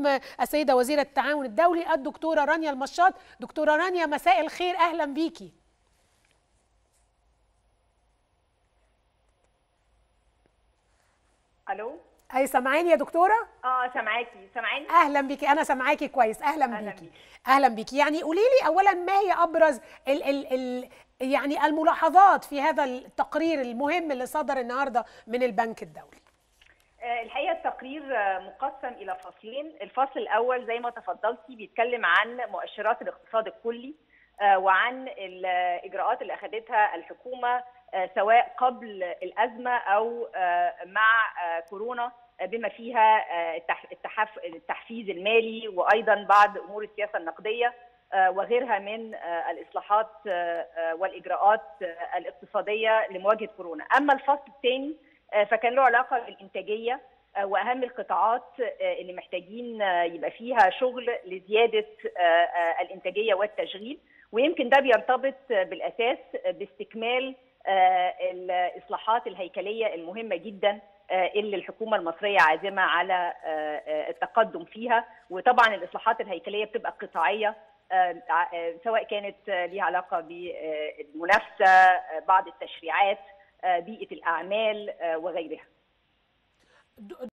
معاكم السيده وزيره التعاون الدولي الدكتوره رانيا المشاط دكتوره رانيا مساء الخير اهلا بيكي الو اي سامعاني يا دكتوره اه سامعاكي سامعاني اهلا بيكي انا سامعاكي كويس اهلا, أهلاً بيكي بيكي. اهلا بيكي يعني قولي لي اولا ما هي ابرز ال ال ال يعني الملاحظات في هذا التقرير المهم اللي صدر النهارده من البنك الدولي آه، الحقيقه التقرير آه، مقسم الى فصلين الفصل الاول زي ما تفضلتي بيتكلم عن مؤشرات الاقتصاد الكلي آه، وعن الاجراءات اللي اخذتها الحكومه آه، سواء قبل الازمه او آه، مع آه، كورونا آه، بما فيها آه، التح- التحف- التحفيز المالي وايضا بعض امور السياسه النقديه آه، وغيرها من آه، الاصلاحات آه، آه، والاجراءات آه، الاقتصاديه لمواجهه كورونا اما الفصل الثاني آه، فكان له علاقه بالانتاجيه آه، واهم القطاعات آه، اللي محتاجين آه، يبقى فيها شغل لزياده آه، آه، الانتاجيه والتشغيل ويمكن ده بيرتبط آه، بالاساس آه، باستكمال آه، الاصلاحات الهيكليه المهمه جدا آه، اللي الحكومه المصريه عازمه على آه، آه، التقدم فيها وطبعا الاصلاحات الهيكليه بتبقى قطاعيه آه، آه، سواء كانت آه، ليها علاقه بالمنافسه آه، بعض التشريعات آه، بيئه الاعمال آه، وغيرها